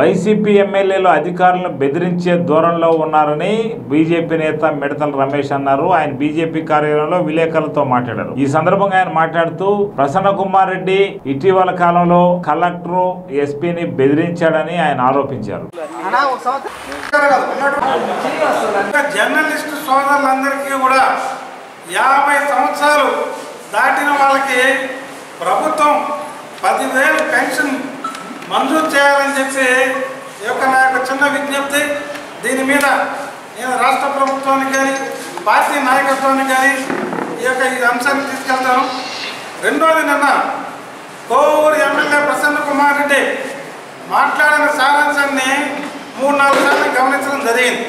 YCP ఎమ్మెల్యేలు అధికారులను బెదిరించే దూరంలో ఉన్నారని బీజేపీ నేత మిడతల రమేష్ అన్నారు ఆయన బీజేపీ కార్యాలయంలో విలేకరులతో మాట్లాడారు ఈ సందర్భంగా ఆయన మాట్లాడుతూ ప్రసన్న కుమార్ రెడ్డి ఇటీవల కాలంలో కలెక్టర్ ఎస్పీని బెదిరించాడని ఆయన ఆరోపించారు జర్నలిస్టు సోదరులందరికీ కూడా యాభై సంవత్సరాలు దాటిన వాళ్ళకి ప్రభుత్వం పదివేలు పెన్షన్ మంజూరు చేయాలని చెప్పి ఈ యొక్క నా యొక్క చిన్న విజ్ఞప్తి దీని మీద నేను రాష్ట్ర ప్రభుత్వానికి కానీ పార్టీ నాయకత్వానికి కానీ ఈ యొక్క ఈ అంశాన్ని తీసుకెళ్తాను రెండోది నిన్న కోవూరు ఎమ్మెల్యే ప్రసన్న కుమార్ రెడ్డి మాట్లాడిన సారాంశాన్ని మూడు నాలుగు సార్లు గమనించడం జరిగింది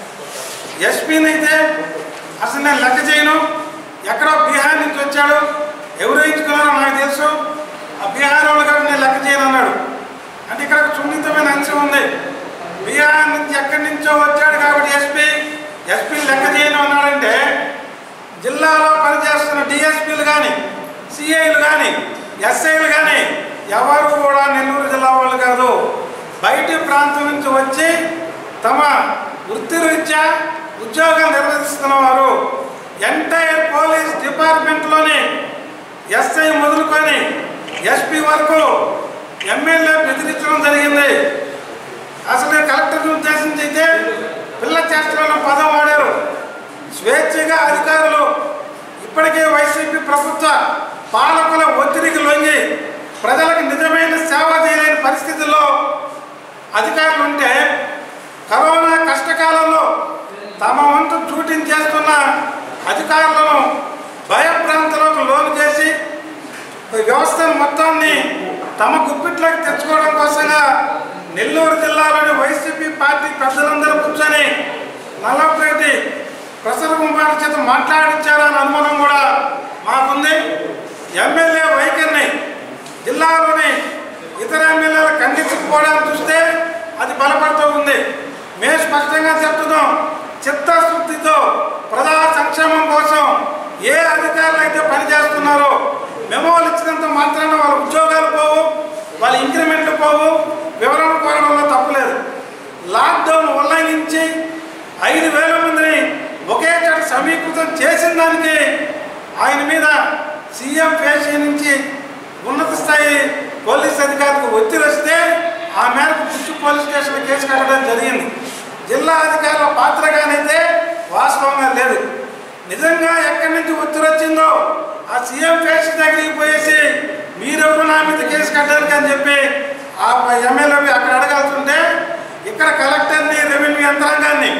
ఎస్పీని అయితే అసలు నేను లెక్క చేయను ఎక్కడో బీహార్ నుంచి వచ్చాడు ఎవరు వేయించుకున్నారో నాకు తెలుసు ఆ బీహార్ వాళ్ళు కూడా నేను లెక్క చేయను అన్నాడు అంటే ఇక్కడ ఒక సున్నితమైన అంశం ఉంది బీహార్ నుంచి ఎక్కడి నుంచో వచ్చాడు కాబట్టి ఎస్పీ ఎస్పీ లెక్క చేయను అన్నాడంటే జిల్లాలో పనిచేస్తున్న డిఎస్పీలు కానీ సిఐలు కానీ ఎస్ఐలు కానీ ఎవరు కూడా నెల్లూరు జిల్లా వాళ్ళు కాదు బయటి ప్రాంతం నుంచి వచ్చి తమ వృత్తిరీత్యా ఉద్యోగం నిర్వహిస్తున్న వారు ఎంటైర్ పోలీస్ డిపార్ట్మెంట్లోని ఎస్ఐ మొదలుకొని ఎస్పీ వరకు ఎమ్మెల్యే బెదిరించడం జరిగింది అసలు కలెక్టర్ని ఉద్దేశించి అయితే పిల్ల చేష్టలను పదం వాడారు స్వేచ్ఛగా అధికారులు ఇప్పటికే వైసీపీ ప్రభుత్వ పాలకుల ఒత్తిడికి లొంగి ప్రజలకు నిజమైన సేవ చేయలేని పరిస్థితుల్లో అధికారులు ఉంటే కరోనా కష్టకాలంలో తమ వంతు డ్యూటీని చేస్తున్న అధికారులను భయభ్రాంతులకు లోను చేసి ఈ వ్యవస్థను మొత్తాన్ని తమ గుప్పిట్లోకి తెచ్చుకోవడం కోసంగా నెల్లూరు జిల్లాలోని వైసీపీ పార్టీ పెద్దలందరూ కూర్చొని నల్లపరెడ్డి ప్రసన్న కుమార్ చేత మాట్లాడించారని అనుమానం కూడా మాకుంది ఎమ్మెల్యే వైఖరిని జిల్లాలోని ఇతర ఎమ్మెల్యేలు ఖండించకపోవడానికి చూస్తే అది బలపడుతూ ఉంది మేము స్పష్టంగా చెప్తున్నాం చిత్తశుద్ధితో ప్రజా సంక్షేమం కోసం ఏ అధికారులు అయితే పనిచేస్తున్నారో మెమోలు ఇచ్చినంత మాత్రాన వాళ్ళ ఉద్యోగాలు పోవు వాళ్ళ ఇంక్రిమెంట్లు పోవు వివరణ కోరడంలో తప్పులేదు లాక్డౌన్ ఉల్లంఘించి ఐదు వేల మందిని ఒకే చోట సమీకృతం చేసిన దానికి ఆయన మీద సీఎం పేషీ నుంచి ఉన్నత స్థాయి పోలీస్ అధికారికి ఒత్తిడి వస్తే ఆ మేరకు బుచ్చు పోలీస్ స్టేషన్లో కేసు కట్టడం జరిగింది జిల్లా అధికారుల పాత్రగానైతే వాస్తవంగా లేదు నిజంగా ఎక్కడి నుంచి ఒత్తిడి వచ్చిందో ఆ సీఎం పేషీ దగ్గరికి పోయేసి మీరెవరు నా మీద కేసు కట్టారు అని చెప్పి ఆ ఎమ్మెల్యే అక్కడ అడగాల్సింటే ఇక్కడ కలెక్టర్ని రెవెన్యూ యంత్రాంగాన్ని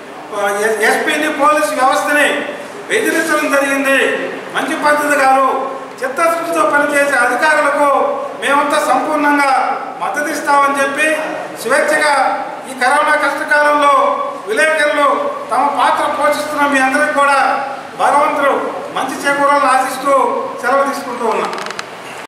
ఎస్పీని పోలీసు వ్యవస్థని బెదిరించడం జరిగింది మంచి పద్ధతి కాదు చిత్తశుద్ధితో పనిచేసే అధికారులకు మేమంతా సంపూర్ణంగా మద్దతు ఇస్తామని చెప్పి స్వేచ్ఛగా ఈ కరోనా కష్టకాలంలో విలేకరులు తమ పాత్ర పోషిస్తున్న మీ అందరికీ కూడా భగవంతుడు మంచి చేకూరాలని ఆశిస్తూ సెలవు తీసుకుంటూ ఉన్నాం